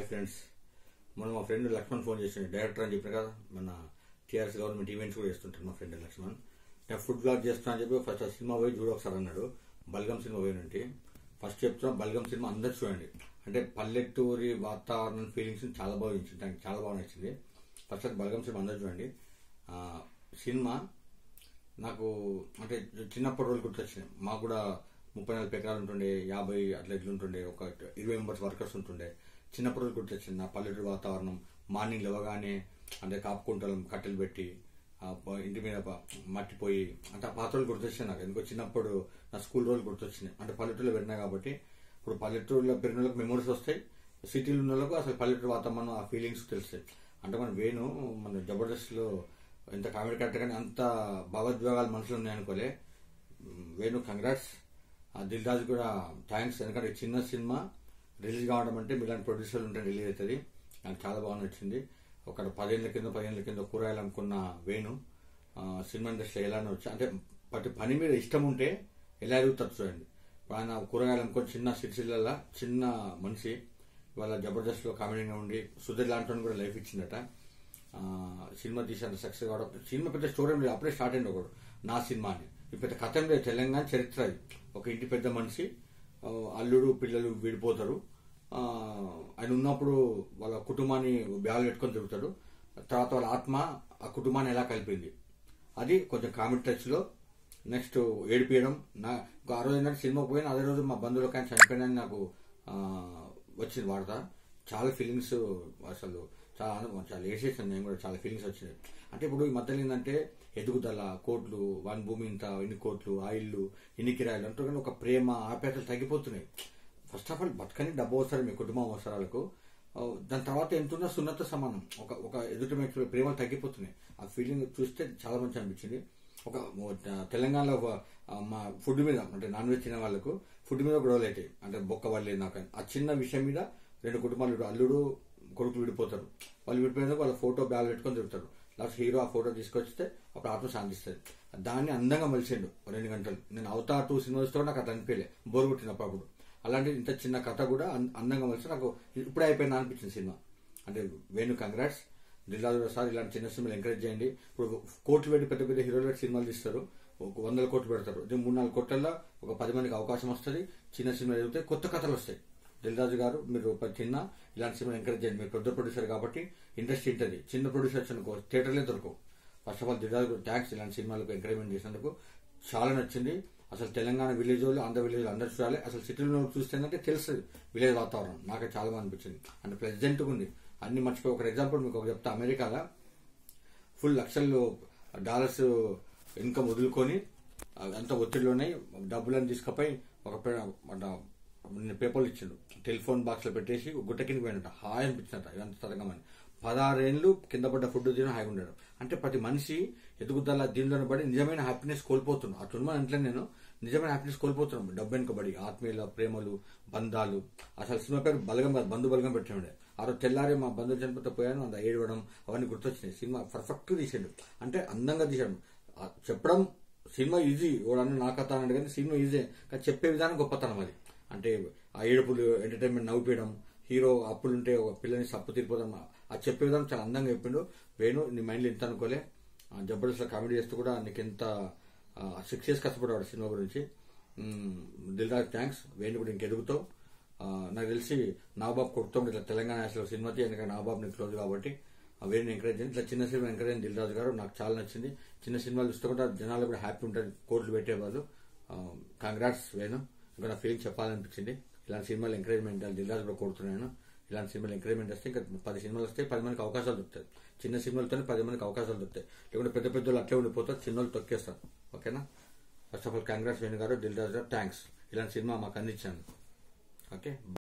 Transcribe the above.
Friends మొన్న మా friend Lakshman phone చేసిండు డైరెక్టర్ అని చెప్పిన కదా మన టీఆర్ఎస్ గవర్నమెంట్ ఈవెంట్స్ కూడా చేస్తుంటాడు మా ఫ్రెండ్ లక్ష్మణ్ నేను ఫుడ్ బ్లాగ్ చేస్తున్నా అని చెప్పి ఫస్ట్ ఆ సినిమా పోయి చూడు ఒకసారి అన్నాడు బల్గం సినిమా పోయినంటే ఫస్ట్ చెప్తున్నా బల్గం సినిమా అందరు చూడండి అంటే పల్లెటూరి వాతావరణం ఫీలింగ్స్ చాలా బాగా ఇచ్చింది దానికి చాలా బాగా నచ్చింది ఫస్ట్ అది బల్గం సినిమా అందరు చూడండి ఆ, సినిమా నాకు అంటే చిన్నప్పటి రోజులు గుర్తొచ్చినాయి మాకు కూడా ముప్పై నలభై ఎకరాలు ఉంటుండే యాభై అట్లా ఇట్లా ఉంటుండే ఒక ఇరవై మెంబర్స్ వర్కర్స్ ఉంటుండే చిన్నప్పటి రోజులు గుర్తొచ్చింది నా పల్లెటూరు వాతావరణం మార్నింగ్ లేవగానే అంటే కాపుకుంటాం కట్టెలు పెట్టి ఆ ప- ఇంటి మీద ప- మట్టిపోయి అంటే ఆ పాత రోజులు గుర్తొచ్చాయి నాకు ఎందుకో చిన్నప్పుడు నా స్కూల్ రోజులు గుర్తొచ్చినాయి అంటే పల్లెటూరులో పెరిగినా కాబట్టి ఇప్పుడు పల్లెటూరులో పెరిగిన వాళ్ళకి మెమోరీస్ వస్తాయి సిటీలో ఉన్న వాళ్ళకు అసలు పల్లెటూరు వాతావరణం ఆ ఫీలింగ్స్ తెలుస్తాయి అంటే మన వేణు మన జబర్దస్త్లో ఎంత కామెడీ కరెక్ట్ కానీ అంత భావోద్వేగాలు మనసులో ఉన్నాయనుకోలే మ్, వేణు కంగ్రాట్స్ దిల్ రాజు కూడా థ్యాంక్స్ ఎందుకంటే ఈ చిన్న సినిమా రిలీజ్ కావడం అంటే మీలాంటి ప్రొడ్యూసర్లు ఉంటే రిలీజ్ అవుతుంది నాకు చాలా బాగా నచ్చింది ఒక పదేళ్ల కింద పదిహేనుల కింద కూరగాయలు అమ్ముకున్న వేణు ఆ, సినిమా ఇండస్ట్రీ ఎలానే వచ్చి అంటే ప్రతి పని మీద ఇష్టం ఉంటే ఎలా ఎదుగుతారు చూడండి ఆయన కూరగాయలు అమ్ముకొని చిన్న సిరిసిల్ల చిన్న మనిషి ఇవాళ జబర్దస్త్లో కామెడీగా ఉండి సుధీర్ లాంటి కూడా లైఫ్ ఇచ్చిందట ఆ, సినిమా తీసాను సక్సెస్ కావడం సినిమా పెద్ద స్టోరీ ఏం లేదు అప్పుడే స్టార్ట్ అయింది ఒకడు నా సినిమా అని ఇది పెద్ద కథ ఏం లేదు తెలంగాణ చరిత్ర ఇది ఒక ఇంటి పెద్ద మనిషి ఆ, అల్లుడు పిల్లలు విడిపోతారు ఆ, ఆయన ఉన్నప్పుడు వాళ్ళ కుటుంబాన్ని బ్యాగులు పెట్టుకొని తిరుగుతాడు తర్వాత వాళ్ళ ఆత్మ ఆ కుటుంబాన్ని ఎలా కలిపింది అది కొంచెం కామెడీ టచ్ లో నెక్స్ట్ ఏడిపియడం నా ఇంకో ఆ రోజు ఏంటంటే సినిమా పోయిన అదే రోజు మా బంధువులకు ఆయన చనిపోయినని నాకు ఆ, వచ్చింది వార్త చాలా ఫీలింగ్స్ అసలు చాలా ఆనందం చాలా ఏసేసాను నేను కూడా చాలా ఫీలింగ్స్ వచ్చినాయి అంటే ఇప్పుడు ఈ మధ్యలో ఏంటంటే ఎదుగుదల కోట్లు వన్ భూమి ఇంత ఇన్ని కోట్లు ఆ ఇల్లు ఇన్ని కిరాయిలు అంటూ కానీ ఒక ప్రేమ ఆప్యాయతలు తగ్గిపోతున్నాయి ఫస్ట్ ఆఫ్ ఆల్ బతకని డబ్బు అవసరం మీ కుటుంబం అవసరాలకు ఆ, దాని తర్వాత ఎంతున్నా సున్నత సమానం ఒక ఒక ఎదుటి వ్యక్తుల ప్రేమలు తగ్గిపోతున్నాయి ఆ ఫీలింగ్ చూస్తే చాలా మంచి అనిపించింది ఒక ఓ- తెలంగాణలో ఒక, ఆ, మా ఫుడ్ మీద అంటే నాన్ వెజ్ తినే వాళ్ళకు ఫుడ్ మీద గొడవలు అవుతాయి అంటే బొక్క వాళ్ళు నాకు అని. ఆ చిన్న విషయం మీద రెండు కుటుంబాలు విడి- అల్లుడు కొడుకులు విడిపోతారు వాళ్ళు విడిపోయినందుకు వాళ్ళ ఫోటో బ్యాగ్ పెట్టుకొని తిరుగుతారు లాస్ట్ హీరో ఆ ఫోటో తీసుకొస్తే అప్పుడు ఆత్మ శాంతిస్తుంది దాన్ని అందంగా మలిచిండు రెండు గంటలు నేను అవతా టూ సినిమా చూస్తే కూడా నాకు అది అనిపించలే బోర్ కొట్టినప్పుడు అప్పుడు అలాంటి ఇంత చిన్న కథ కూడా అన్- అందంగా మలిచి నాకు ఇప్పుడే అయిపోయింది అనిపించింది సినిమా అంటే వేణు కంగ్రాట్స్ దిల్రాజు సార్ ఇలాంటి చిన్న సినిమాలు ఎంకరేజ్ చేయండి ఇప్పుడు కోట్లు పెట్టి పెద్ద పెద్ద హీరోలు పెట్టి సినిమాలు తీస్తారు ఒక వందల కోట్లు పెడతారు ఇది మూడు నాలుగు కోట్లలో ఒక పది మందికి అవకాశం వస్తుంది చిన్న సినిమాలు ఎదుగుతాయి కొత్త కథలు వస్తాయి దిల్రాజు గారు మీరు ఒక చిన్న ఇలాంటి సినిమా ఎంకరేజ్ చేయండి మీరు పెద్ద ప్రొడ్యూసర్ కాబట్టి ఇండస్ట్రీ ఉంటుంది చిన్న ప్రొడ్యూసర్స్ అనుకో థియేటర్లే దొరకవు first of all Dil Raju thanks ఇలాంటి సినిమాలకు ఎంకరేజ్మెంట్ చేసినందుకు చాలా నచ్చింది అసలు తెలంగాణ విలేజ్ వాళ్ళు ఆంధ్ర విలేజ్ అందరూ చూడాలి అసలు సిటీలో చూస్తే ఏంటంటే తెలుస్తుంది విలేజ్ వాతావరణం నాకు చాలా బాగా అనిపించింది అంటే ప్రెసిడెంట్గా ఉంది అన్ని మర్చిపోయి ఒక ఎగ్జాంపుల్ మీకు ఒక చెప్తా అమెరికాలో ఫుల్ లక్షల్లో డాలర్స్ ఇన్కమ్ వదులుకొని అంత ఒత్తిడిలో ఉన్నాయి డబ్బులను తీసుకుపోయి ఒక పే- మన నిన్న పేపర్లు ఇచ్చిండు టెలిఫోన్ బాక్స్ లో పెట్టేసి ఒక గుట్ట కింద పోయినట్ట హాయ్ అనిపించినట్ట ఇదంత తరంగమని పదహారేళ్ళు కింద పడ్డ ఫుడ్ తిని హాయిగా ఉండడం అంటే ప్రతి మనిషి ఎదుగుదల దీనిలో పడి నిజమైన హ్యాపీనెస్ కోల్పోతున్నాడు అట్లున్నా అంటే నేను నిజమైన హ్యాపీనెస్ కోల్పోతున్నాను డబ్బు వెనుకబడి ఆత్మీయుల ప్రేమలు బంధాలు అసలు సినిమా పేరు బలగం కాదు, బంధు బలగం పెట్టినాడు ఆ రోజు తెల్లారి మా బంధువు చనిపోతే పోయాను అంత ఏడవడం అవన్నీ గుర్తొచ్చినాయి సినిమా పర్ఫెక్ట్ తీసాడు అంటే అందంగా తీసాడు ఆ చెప్పడం సినిమా ఈజీ వాడు నా కథ అన్నాడు కానీ సినిమా ఈజీ కానీ చెప్పే విధానం గొప్పతనం అది అంటే ఆ ఏడుపులు ఎంటర్టైన్మెంట్ నవ్వుపేయడం హీరో అప్పులుంటే ఒక పిల్లని సప్పు తీరిపోదాం ఆ చెప్పే విధానం చాలా అందంగా చెప్పిండు వేణు నీ మైండ్లో ఇంత అనుకోలే ఆ జబర్దస్త్ కామెడీ చేస్తూ కూడా నీకు ఎంత సిక్స్ ఇయర్స్ కష్టపడేవాడు సినిమా గురించి దిల్ రాజ్ థ్యాంక్స్ వేణు కూడా ఇంకెదుగుతావు ఆ, నాకు తెలిసి నాబాబ్ కొడుతాం ఇట్లా తెలంగాణ యాసలో సినిమా తీ, ఎందుకంటే నాబాబ్ నీకు క్లోజ్ కాబట్టి ఆ వేణు ఎంకరేజ్ చేయండి ఇట్లా చిన్న సినిమా ఎంకరేజ్ చేయండి దిల్ రాజు గారు నాకు చాలా నచ్చింది చిన్న సినిమాలు చూస్తే కూడా జనాలు కూడా హ్యాపీ ఉంటుంది కోట్లు పెట్టేవాళ్ళు కంగ్రాట్స్ వేణు ఇంకా నా ఫీలింగ్ చెప్పాలనిపించింది ఇలాంటి సినిమాలు ఎంకరేజ్మెంట్ దిల్ రాజు కూడా కోరుతున్నాను ఇలాంటి సినిమాలు ఎంకరేజ్మెంట్ వస్తే ఇంకా పది సినిమాలు వస్తే పది మందికి అవకాశాలు దొరుకుతాయి చిన్న సినిమాలతోనే పది మందికి అవకాశాలు దొరుకుతాయి లేకుంటే పెద్ద పెద్ద వాళ్ళు అట్లే ఉండిపోతారు చిన్న వాళ్ళు తొక్కేస్తారు ఓకేనా first of all congrats Venu గారు దిల్ రాజు గారు థ్యాంక్స్ ఇలాంటి సినిమా మాకు అందించాను ఓకే